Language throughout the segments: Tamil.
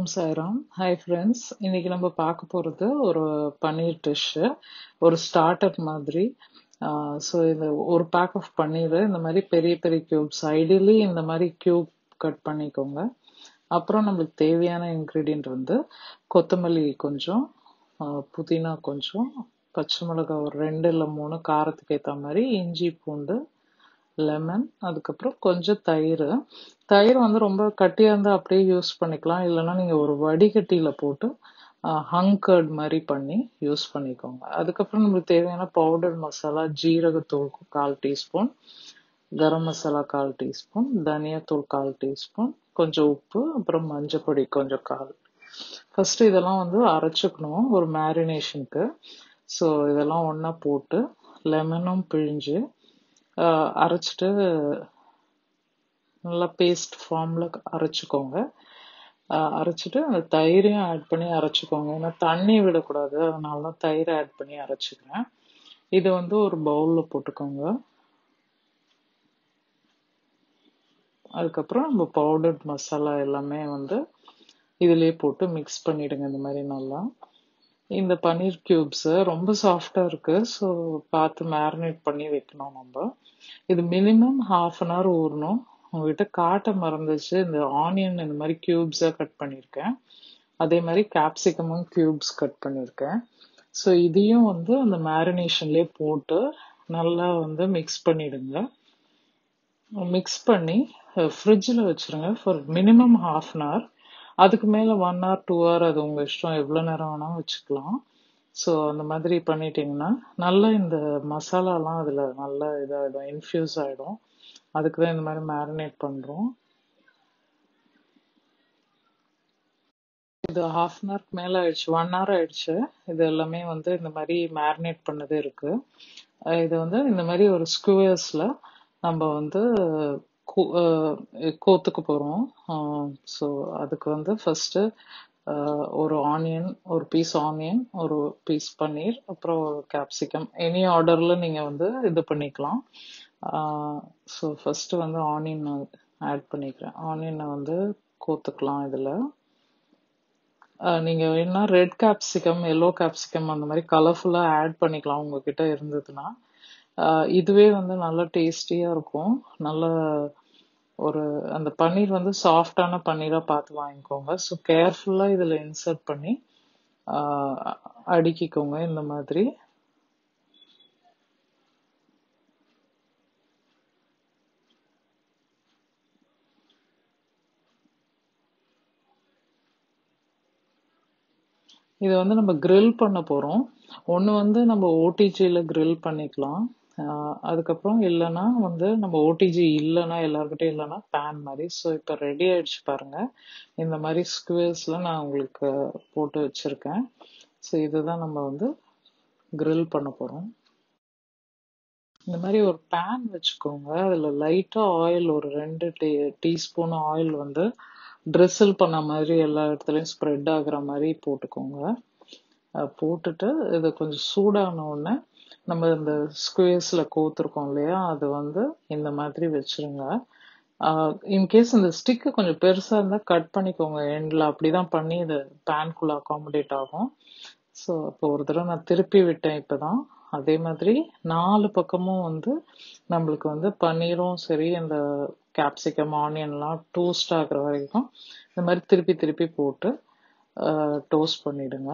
ஓம் சாய்ராம் ஹாய் ஃப்ரெண்ட்ஸ் இன்னைக்கு நம்ம பார்க்க போகிறது ஒரு பன்னீர் டிஷ்ஷு ஒரு ஸ்டார்டர் மாதிரி ஸோ இந்த ஒரு பேக் ஆஃப் பன்னீர் இந்த மாதிரி பெரிய பெரிய க்யூப்ஸ் ஐடியலி இந்த மாதிரி க்யூப் கட் பண்ணிக்கோங்க அப்புறம் நம்மளுக்கு தேவையான இன்க்ரீடியன்ட் வந்து கொத்தமல்லி கொஞ்சம் ஆஹ் புதினா கொஞ்சம் பச்சை மிளகாய் ஒரு ரெண்டு இல்லை மூணு காரத்துக்கு ஏற்ற மாதிரி இஞ்சி பூண்டு லெமன் அதுக்கப்புறம் கொஞ்சம் தயிர் தயிர் வந்து ரொம்ப கட்டியாக இருந்தால் அப்படியே யூஸ் பண்ணிக்கலாம் இல்லைன்னா நீங்கள் ஒரு வடிகட்டியில் போட்டு ஹங்கர்ட் மாதிரி பண்ணி யூஸ் பண்ணிக்கோங்க அதுக்கப்புறம் நம்மளுக்கு தேவையான பவுடர் மசாலா ஜீரகத்தூள் கால் டீஸ்பூன் கரம் மசாலா கால் டீஸ்பூன் தனியாத்தூள் கால் டீஸ்பூன் கொஞ்சம் உப்பு அப்புறம் மஞ்சப்பொடி கொஞ்சம் கால் ஃபர்ஸ்ட் இதெல்லாம் வந்து அரைச்சிக்கணும் ஒரு மேரினேஷனுக்கு ஸோ இதெல்லாம் ஒன்றா போட்டு லெமனும் பிழிஞ்சு ஆஹ் அரைச்சிட்டு நல்லா பேஸ்ட் ஃபார்மில் அரைச்சிக்கோங்க ஆஹ் அரைச்சிட்டு அந்த தயிரையும் ஆட் பண்ணி அரைச்சிக்கோங்க ஏன்னா தண்ணி விடக்கூடாது அதனால தான் தயிரை ஆட் பண்ணி அரைச்சிக்கிறேன் இது வந்து ஒரு பவுலில் போட்டுக்கோங்க அதுக்கப்புறம் நம்ம பவுடர்ட் மசாலா எல்லாமே வந்து இதுலயே போட்டு மிக்ஸ் பண்ணிடுங்க இந்த மாதிரி நல்லா இந்த பன்னீர் கியூப்ஸ் ரொம்ப சாஃப்டா இருக்கு ஸோ பார்த்து மேரினேட் பண்ணி வைக்கணும் நம்ம இது மினிமம் ஹாஃப் அன் ஹவர் ஊறணும் உங்ககிட்ட காட்ட மறந்துச்சு இந்த ஆனியன் இந்த மாதிரி கியூப்ஸா கட் பண்ணியிருக்கேன் அதே மாதிரி கேப்சிகமும் கியூப்ஸ் கட் பண்ணியிருக்கேன் ஸோ இதையும் வந்து அந்த மேரினேஷன்லேயே போட்டு நல்லா வந்து மிக்ஸ் பண்ணிடுங்க மிக்ஸ் பண்ணி ஃப்ரிட்ஜில் வச்சுருங்க for minimum half an hour அதுக்கு மேலே ஒன் ஹவர் டூ ஹவர் அது உங்கள் இஷ்டம் எவ்வளோ நேரம் வேணால் வச்சுக்கலாம் ஸோ அந்த மாதிரி பண்ணிட்டீங்கன்னா நல்லா இந்த மசாலாலாம் அதில் நல்லா இதாகிடும் இன்ஃப்யூஸ் ஆகிடும் அதுக்கு தான் இந்த மாதிரி மேரினேட் பண்ணுறோம் இது ஹாஃப் அன் ஹவருக்கு மேலே ஆயிடுச்சு ஒன் ஹவர் ஆயிடுச்சு இது எல்லாமே வந்து இந்த மாதிரி மேரினேட் பண்ணது இருக்கு அஹ் இது வந்து இந்த மாதிரி ஒரு ஸ்குவர்ஸில் நம்ம வந்து கோ- அஹ் கோத்துக்க போகிறோம் ஸோ அதுக்கு வந்து ஃபஸ்ட்டு ஒரு ஆனியன் ஒரு பீஸ் ஆனியன் ஒரு பீஸ் பன்னீர் அப்புறம் ஒரு கேப்சிகம் எனி ஆர்டரில் நீங்கள் வந்து இது பண்ணிக்கலாம் ஸோ ஃபஸ்ட்டு வந்து ஆனியன் ஆட் பண்ணிக்கிறேன் ஆனியனை வந்து கோத்துக்கலாம் இதில் நீங்கள் வேணா ரெட் கேப்சிகம் எல்லோ கேப்சிகம் அந்த மாதிரி கலர்ஃபுல்லாக ஆட் பண்ணிக்கலாம் உங்ககிட்ட இருந்ததுன்னா ஆஹ் இதுவே வந்து நல்லா டேஸ்டியாக இருக்கும் நல்ல ஒரு அந்த பன்னீர் வந்து சாஃப்டான பன்னீராக பார்த்து வாங்கிக்கோங்க ஸோ கேர்ஃபுல்லாக இதில் இன்சர்ட் பண்ணி ஆஹ் அடுக்கிக்கோங்க இந்த மாதிரி இது வந்து நம்ம grill பண்ண போகிறோம் ஒன்று வந்து நம்ம ஓடிஜியில் grill பண்ணிக்கலாம் ஆஹ் அதுக்கப்புறம் இல்லைன்னா வந்து நம்ம ஓடிஜி இல்லைன்னா எல்லாருக்கிட்டையும் இல்லைன்னா பேன் மாதிரி ஸோ இப்போ ரெடி ஆயிடுச்சு பாருங்க இந்த மாதிரி ஸ்குவேர்ஸில் நான் உங்களுக்கு போட்டு வச்சுருக்கேன் ஸோ இதுதான் நம்ம வந்து grill பண்ண போகிறோம் இந்த மாதிரி ஒரு பேன் வச்சுக்கோங்க அதில் லைட்டாக ஆயில் ஒரு ரெண்டு டீ டீஸ்பூன் ஆயில் வந்து ட்ரிசில் பண்ண மாதிரி எல்லா இடத்துலையும் ஸ்ப்ரெட் ஆகுற மாதிரி போட்டுக்கோங்க அஹ் போட்டுட்டு இது கொஞ்சம் சூடான உடனே நம்ம இந்த ஸ்குவேர்ஸில் கோத்துருக்கோம் இல்லையா அது வந்து இந்த மாதிரி வச்சிருங்க இன்கேஸ் இந்த ஸ்டிக்கு கொஞ்சம் பெருசாக இருந்தால் கட் பண்ணிக்கோங்க எண்டில் அப்படிதான் பண்ணி இது பேன்குள்ளே அகாமடேட் ஆகும் ஸோ அப்போ ஒரு தடவை நான் திருப்பி விட்டேன் இப்போதான் அதே மாதிரி நாலு பக்கமும் வந்து நம்மளுக்கு வந்து பன்னீரும் சரி இந்த கேப்சிகம் ஆனியன்லாம் டோஸ்ட் ஆகுற வரைக்கும் இந்த மாதிரி திருப்பி திருப்பி போட்டு டோஸ்ட் பண்ணிடுங்க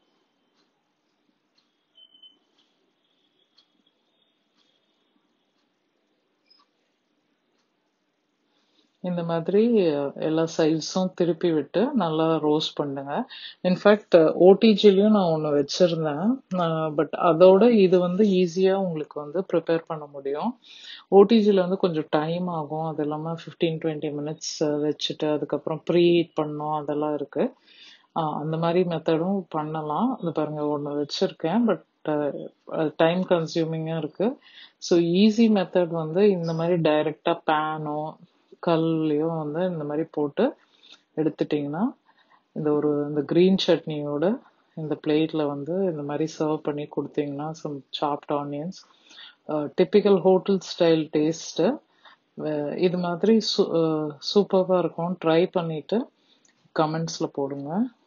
இந்த மாதிரி அஹ், எல்லா சைட்ஸும் திருப்பி விட்டு நல்லா ரோஸ்ட் பண்ணுங்க இன்ஃபேக்ட் ஓடிஜிலையும் நான் ஒன்று வச்சிருந்தேன் பட் அதோட இது வந்து ஈஸியாக உங்களுக்கு வந்து ப்ரிப்பேர் பண்ண முடியும் ஓடிஜியில் வந்து கொஞ்சம் டைம் ஆகும் அது இல்லாமல் ஃபிஃப்டீன் டுவெண்ட்டி மினிட்ஸ் வச்சுட்டு அதுக்கப்புறம் ப்ரீ ஹீட் பண்ணோம் அதெல்லாம் இருக்கு ஆஹ் அந்த மாதிரி மெத்தடும் பண்ணலாம் இது பாருங்க ஒன்று வச்சிருக்கேன் பட் டைம் கன்சியூமிங்காக இருக்கு ஸோ ஈஸி மெத்தட் வந்து இந்த மாதிரி டைரெக்டாக பேனோ கல்லையோ வந்து இந்த மாதிரி போட்டு எடுத்துட்டிங்கன்னா இந்த ஒரு இந்த க்ரீன் சட்னியோட இந்த பிளேட்ல வந்து இந்த மாதிரி சர்வ் பண்ணி கொடுத்தீங்கன்னா some soft onions typical hotel style taste இது மாதிரி சூப்பராக இருக்கும் ட்ரை பண்ணிட்டு கமெண்ட்ஸில் போடுங்க